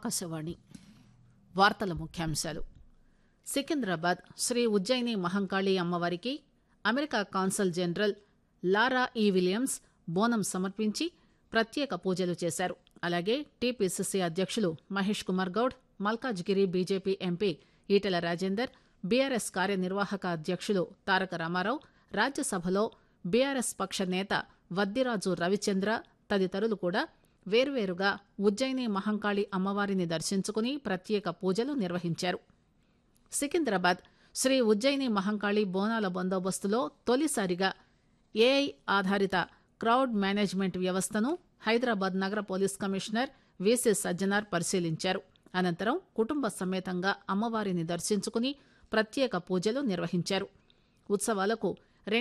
ఆకాశవాణి వార్తల ముఖ్యాంశాలు సికింద్రాబాద్ శ్రీ ఉజ్జయిని మహంకాళి అమ్మవారికి అమెరికా కాన్సల్ జనరల్ లారా ఈ విలియమ్స్ బోనం సమర్పించి ప్రత్యేక పూజలు చేశారు అలాగే టీపీసీసీ అధ్యక్షులు Mahesh Kumar Goud Malkajgiri BJP MP Etela Rajender BRS కార్యనిర్వాహక అధ్యక్షులు తారక రామారావు రాజ్యసభలో బీఆర్ఎస్ పక్ష నేత వద్దిరాజు రవిచంద్ర తదితరులు కూడా వేర్వేరుగా ఉజ్జయిని మహంకాళి అమ్మవారిని దర్శించుకుని ప్రత్యేక పూజలు నిర్వహించారు సికింద్రాబాద్ శ్రీ ఉజ్జయిని మహంకాళి బోనాల బందోబస్తులో తొలిసారిగా ఏఐ ఆధారిత క్రౌడ్ మేనేజ్మెంట్ వ్యవస్థను హైదరాబాద్ నగర పోలీస్ కమిషనర్ వీసీ సజ్జనార్ పరిశీలించారు అనంతరం కుటుంబ సమేతంగా అమ్మవారిని దర్శించుకుని ప్రత్యేక పూజలు నిర్వహించారు ఉత్సవాలకు